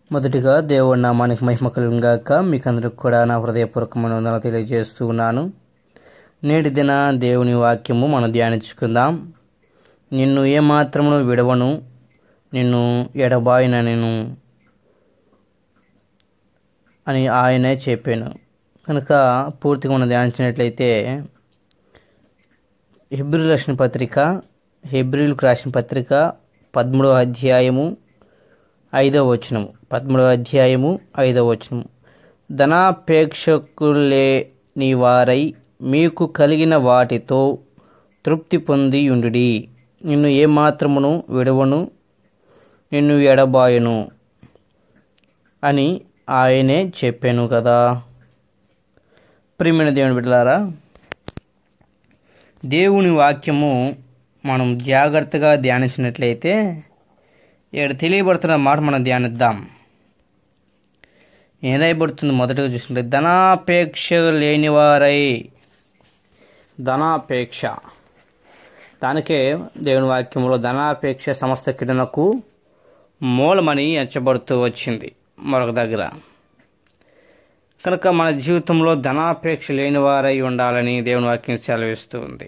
మొదటిగా దేవుడి నామానికి మహిమ కలుగుగాక మీకు అందరికి కూడా నా హృదయపూర్వకమైన వందన తెలియజేస్తూ ఉన్నాను నేటి దిన దేవుని వాక్యము మనం ధ్యానించుకుందాం నిన్ను ఏమాత్రమును విడవను నిన్ను ఎడబాయిన నేను అని ఆయనే చెప్పాను కనుక పూర్తిగా మనం ధ్యానించినట్లయితే హెబ్రిల్ రాసిన పత్రిక హెబ్రిల్కు రాసిన పత్రిక పదమూడవ అధ్యాయము ఐదవ వచనము పదమూడవ అధ్యాయము ఐదవ వచనము ధనాపేక్షకులే నీ వారై మీకు కలిగిన వాటితో తృప్తి పొంది ఉండుడి నిన్ను ఏమాత్రమును విడవను నిన్ను ఎడబాయను అని ఆయనే చెప్పాను కదా ప్రియమైన దేవుని బిడ్డలారా దేవుని వాక్యము మనం జాగ్రత్తగా ధ్యానించినట్లయితే ఇక్కడ తెలియబడుతున్న మాట మనం ధ్యానిద్దాం ఏం రాయబడుతుంది మొదటగా చూసినట్లయితే ధనాపేక్ష లేనివారై ధనాపేక్ష దానికే దేవుని వాక్యంలో ధనాపేక్ష సమస్త కిడనకు మూలమని ఎంచబడుతూ వచ్చింది మరొక దగ్గర కనుక మన జీవితంలో ధనాపేక్ష లేని వారై ఉండాలని దేవుని వాక్యం సెలవిస్తూ ఉంది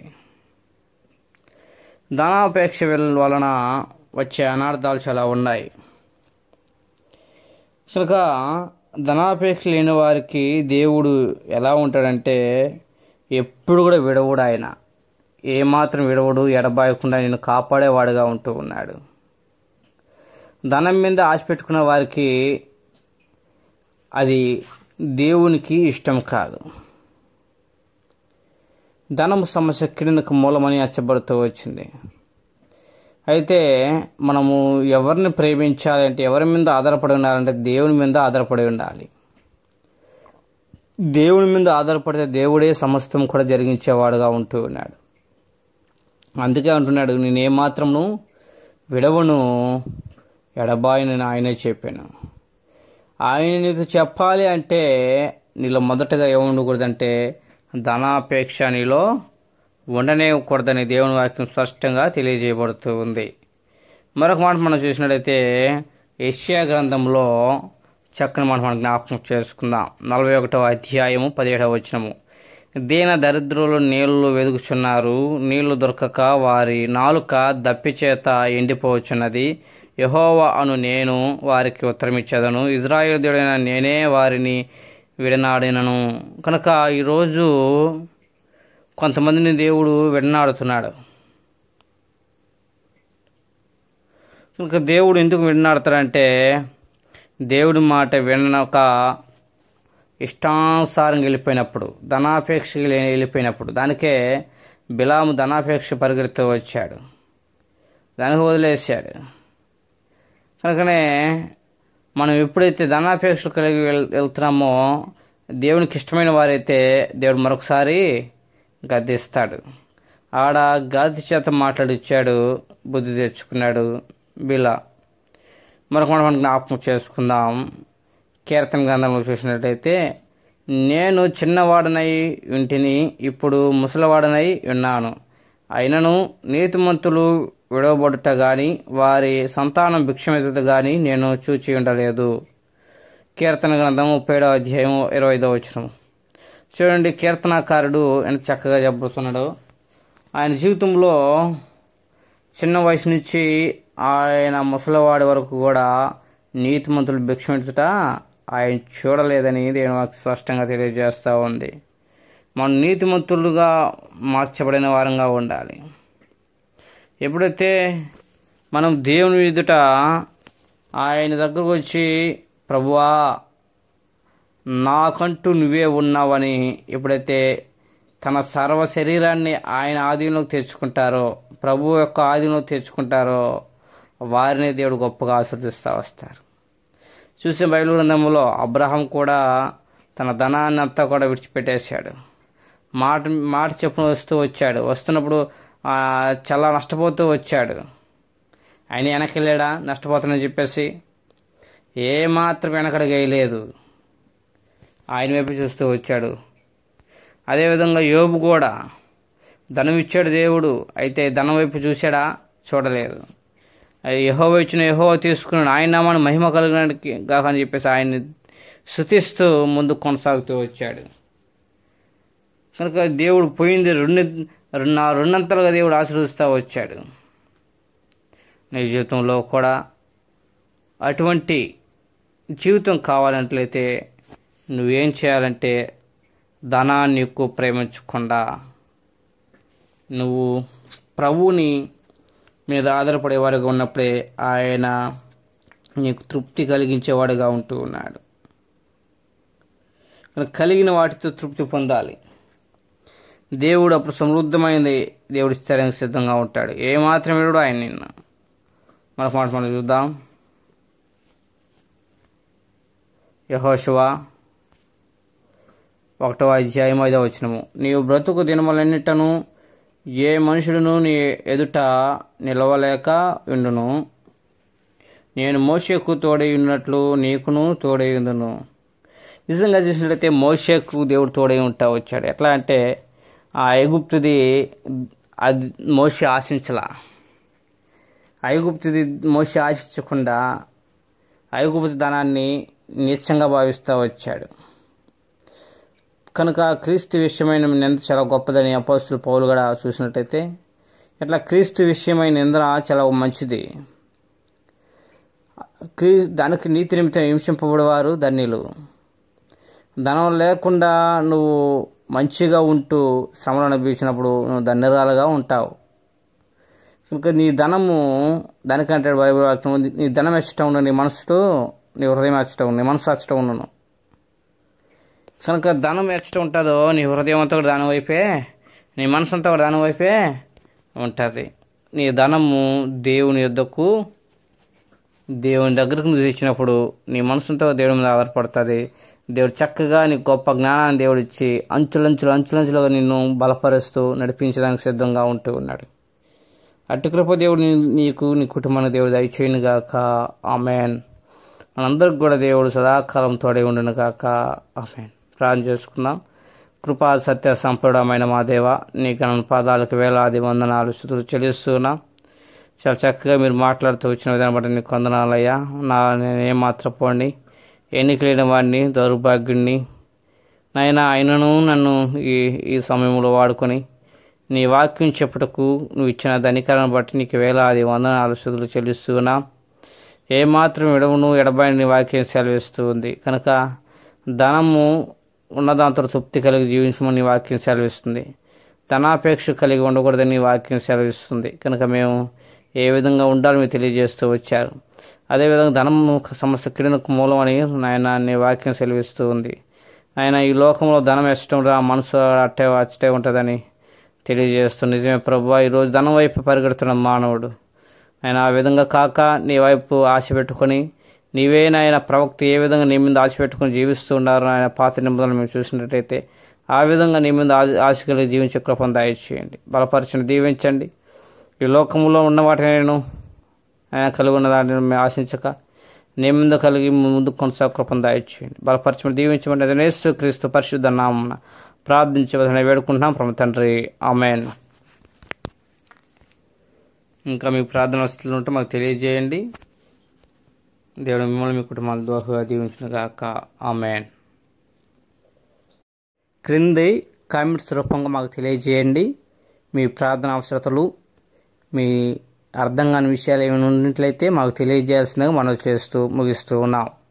ధనాపేక్ష వలన వచ్చే అనార్థాలు చాలా ఉన్నాయి కనుక ధనాపేక్ష లేని వారికి దేవుడు ఎలా ఉంటాడంటే ఎప్పుడు కూడా విడవడు ఆయన ఏమాత్రం విడవడు ఎడబాయకుండా నేను కాపాడేవాడుగా ఉంటూ ఉన్నాడు ధనం మీద ఆశ పెట్టుకున్న వారికి అది దేవునికి ఇష్టం కాదు ధనము సమస్య కిందకు మూలమని అచ్చబడుతూ వచ్చింది అయితే మనము ఎవరిని ప్రేమించాలంటే ఎవరి మీద ఆధారపడి ఉండాలంటే దేవుని మీద ఆధారపడి ఉండాలి దేవుని మీద ఆధారపడితే దేవుడే సమస్తం కూడా జరిగించేవాడుగా ఉంటూ ఉన్నాడు అందుకే అంటున్నాడు నేను ఏమాత్రము విడవను ఎడబాయినని ఆయనే చెప్పాను ఆయన నీతో చెప్పాలి అంటే నీలో మొదటగా ఏముండకూడదంటే ధనాపేక్ష నీలో ఉండనేకూడదని దేవుని వాక్యం స్పష్టంగా తెలియజేయబడుతూ ఉంది మరొక మాట మనం చూసినట్లయితే ఏషియా గ్రంథంలో చక్కని మాట మనం జ్ఞాపకం చేసుకుందాం నలభై ఒకటవ అధ్యాయము పదిహేడవ వచనము దీన దరిద్రులు నీళ్లు వెదుగుచున్నారు నీళ్లు దొరకక వారి నాలుక దప్పిచేత ఎండిపోవచ్చున్నది యహోవ అను నేను వారికి ఉత్తరమిచ్చేదను ఇజ్రాయేల్ దేవుడైన నేనే వారిని విడనాడినను కనుక ఈరోజు కొంతమందిని దేవుడు విడనాడుతున్నాడు కనుక దేవుడు ఎందుకు విడనాడతాడంటే దేవుడి మాట వినక ఇష్టానుసారంగా వెళ్ళిపోయినప్పుడు ధనాపేక్ష వెళ్ళిపోయినప్పుడు దానికే బిలాము ధనాపేక్ష పరిగెడుతూ వచ్చాడు దానికి వదిలేశాడు కనుకనే మనం ఎప్పుడైతే ధనాపేక్షలు కలిగి వెళ్ వెళ్తున్నామో దేవునికి ఇష్టమైన వారైతే దేవుడు మరొకసారి గద్దిస్తాడు ఆడ గాది చేత మాట్లాడిచ్చాడు బుద్ధి తెచ్చుకున్నాడు బిలా మరొక మాట మనం జ్ఞాపకం చేసుకుందాం కీర్తన గ్రంథంలో చూసినట్టయితే నేను చిన్నవాడనై ఇంటిని ఇప్పుడు ముసలివాడనై ఉన్నాను అయినను నీతిమంతులు విడవబడుట గాని వారి సంతానం భిక్షమెత్తుట గాని నేను చూచి ఉండలేదు కీర్తన గ్రంథం ముప్పై ఏడవ అధ్యాయం ఇరవై ఐదవ వచనం చూడండి కీర్తనాకారుడు ఎంత చక్కగా చెబుతున్నాడు ఆయన జీవితంలో చిన్న వయసు నుంచి ఆయన ముసలివాడి వరకు కూడా నీతిమంతులు భిక్షమెత్తుట ఆయన చూడలేదని దేవుని వాక్యం స్పష్టంగా తెలియజేస్తూ ఉంది మనం నీతిమంతులుగా మార్చబడిన వారంగా ఉండాలి ఎప్పుడైతే మనం దేవుని ఎదుట ఆయన దగ్గరకు వచ్చి ప్రభువా నాకంటూ నువ్వే ఉన్నావని ఎప్పుడైతే తన సర్వ శరీరాన్ని ఆయన ఆధీనంలోకి తెచ్చుకుంటారో ప్రభు యొక్క ఆధీనంలోకి తెచ్చుకుంటారో వారిని దేవుడు గొప్పగా ఆశీర్దిస్తూ వస్తారు చూసే బయలు గ్రంథంలో అబ్రహం కూడా తన ధనాన్ని అంతా కూడా విడిచిపెట్టేశాడు మాట మాట చెప్పున వస్తూ వచ్చాడు వస్తున్నప్పుడు చాలా నష్టపోతూ వచ్చాడు ఆయన వెనకెళ్ళాడా నష్టపోతానని చెప్పేసి ఏమాత్రం వెనకడగేయలేదు ఆయన వైపు చూస్తూ వచ్చాడు అదేవిధంగా యోబు కూడా ధనం ఇచ్చాడు దేవుడు అయితే ధనం వైపు చూశాడా చూడలేదు యహోవ ఇచ్చిన యహోవ తీసుకున్నాడు ఆయన నామాన్ని మహిమ కలిగినకి కాక అని చెప్పేసి ఆయన్ని శృతిస్తూ ముందు కొనసాగుతూ వచ్చాడు కనుక దేవుడు పోయింది రెండు రెండు నా రెండంతలుగా దేవుడు ఆశీర్వదిస్తూ వచ్చాడు నీ జీవితంలో కూడా అటువంటి జీవితం కావాలంట్లయితే నువ్వేం చేయాలంటే ధనాన్ని ఎక్కువ ప్రేమించకుండా నువ్వు ప్రభువుని మీద ఆధారపడేవాడుగా ఉన్నప్పుడే ఆయన నీకు తృప్తి కలిగించేవాడుగా ఉంటూ ఉన్నాడు కనుక కలిగిన వాటితో తృప్తి పొందాలి దేవుడు అప్పుడు సమృద్ధమైనది దేవుడు ఇస్తానికి సిద్ధంగా ఉంటాడు ఏమాత్రం వీడు ఆయన నిన్న మరొక మాట మనం చూద్దాం యహోశివ ఒకటో అధ్యాయం ఐదో వచ్చినము నీవు బ్రతుకు దినములన్నిటను ఏ మనుషుడును నీ ఎదుట నిలవలేక ఉండును నేను మోషకు తోడై ఉన్నట్లు నీకును తోడై ఉండును నిజంగా చూసినట్లయితే మోషకు దేవుడు తోడై ఉంటా వచ్చాడు ఎట్లా అంటే ఆ ఐగుప్తుది అది మోష ఆశించలా ఐగుప్తుది మోష ఆశించకుండా ఐగుప్తు ధనాన్ని నీచంగా భావిస్తూ వచ్చాడు కనుక క్రీస్తు విషయమైన నింద చాలా గొప్పదని అపోస్తులు పౌలు కూడా చూసినట్టయితే ఇట్లా క్రీస్తు విషయమైన నింద చాలా మంచిది క్రీ దానికి నీతి నిమిత్తం హింసింపబడేవారు ధన్యులు ధనం లేకుండా నువ్వు మంచిగా ఉంటూ శ్రమలు అనుభవించినప్పుడు నువ్వు ధన్యరాలుగా ఉంటావు ఇంకా నీ ధనము దానికంటే బైబిల్ వాక్యం ఉంది నీ ధనం ఎచ్చటం ఉండను నీ మనసుతో నీ హృదయం ఎచ్చటం నీ మనసు ఎచ్చటం ఉండను కనుక ధనం ఎచ్చటం ఉంటుందో నీ హృదయం అంతా కూడా దాని వైపే నీ మనసు అంతా కూడా దాని వైపే ఉంటుంది నీ ధనము దేవుని యొద్దకు దేవుని దగ్గరకు నువ్వు తెచ్చినప్పుడు నీ మనసుంతో దేవుడి మీద ఆధారపడుతుంది దేవుడు చక్కగా నీకు గొప్ప జ్ఞానాన్ని దేవుడు ఇచ్చి అంచులంచులు అంచులంచులుగా నిన్ను బలపరుస్తూ నడిపించడానికి సిద్ధంగా ఉంటూ ఉన్నాడు అటు కృప దేవుడు నీ- నీకు నీ కుటుంబానికి దేవుడు దయచేయను గాక ఆమెన్ మనందరికి కూడా దేవుడు సదాకాలం తోడే ఉండును గాక ఆమెన్ ప్రార్థన చేసుకుందాం కృపా సత్య సంపూర్ణమైన మా దేవ నీ గణ పాదాలకు వేలాది వందనాలు స్థుతులు చెల్లిస్తున్నాం చాలా చక్కగా మీరు మాట్లాడుతూ వచ్చిన విధానం బట్టి నీకు వందనాలయ్యా నా నేను ఏమాత్రం పోండి ఎన్నిక లేని వాడిని దౌర్భాగ్యుడిని నాయన ఆయనను నన్ను ఈ ఈ సమయంలో వాడుకొని నీ వాక్యం చెప్పుటకు నువ్వు ఇచ్చిన ధనికరణ బట్టి నీకు వేలాది వందనాలు స్థుతులు చెల్లిస్తున్నా ఏమాత్రం ఎడవును ఎడబాయి నీ వాక్యం సెలవిస్తూ ఉంది కనుక ధనము ఉన్నదాంతో తృప్తి కలిగి జీవించమని నీ వాక్యం సెలవిస్తుంది ధనాపేక్ష కలిగి ఉండకూడదని నీ వాక్యం సెలవిస్తుంది కనుక మేము ఏ విధంగా ఉండాలో మీరు తెలియజేస్తూ వచ్చారు అదేవిధంగా ధనము సమస్య కిరణకు మూలం అని నాయన నీ వాక్యం సెలవిస్తూ ఉంది ఆయన ఈ లోకంలో ధనం ఇష్టం రా మనసు అట్టే అచ్చటే ఉంటుందని తెలియజేస్తూ నిజమే ప్రభు ఈరోజు ధనం వైపు పరిగెడుతున్న మానవుడు ఆయన ఆ విధంగా కాక నీ వైపు ఆశ పెట్టుకొని నీవే నాయన ప్రవక్త ఏ విధంగా నీ మీద ఆశ పెట్టుకొని జీవిస్తూ ఉన్నారు ఆయన పాత నిబంధనలు మేము చూసినట్టయితే ఆ విధంగా నీ మీద ఆశ ఆశ కలిగి జీవించే కృపను దయచేయండి బలపరచండి దీవించండి ఈ లోకంలో ఉన్న వాటిని నేను ఆయన కలిగి ఉన్న దాన్ని మేము ఆశించక నీ మీద కలిగి ముందు కొనసాగు కృపను దయచేయండి బలపరచమని దీవించమని అది నేస్తూ క్రీస్తు పరిశుద్ధ నామమున ప్రార్థించవలసిన వేడుకుంటున్నాం ప్రమ తండ్రి ఆమెన్ ఇంకా మీ ప్రార్థన వస్తువులు ఉంటే మాకు తెలియజేయండి దేవుడు మిమ్మల్ని మీ కుటుంబాల ద్వారా దీవించిన గాక ఆమెన్ క్రింది కామెంట్స్ రూపంగా మాకు తెలియజేయండి మీ ప్రార్థన అవసరతలు మీ అర్థం కాని విషయాలు ఏమైనా ఉన్నట్లయితే మాకు తెలియజేయాల్సిందిగా మనం చేస్తూ ముగిస్తూ ఉన్నాం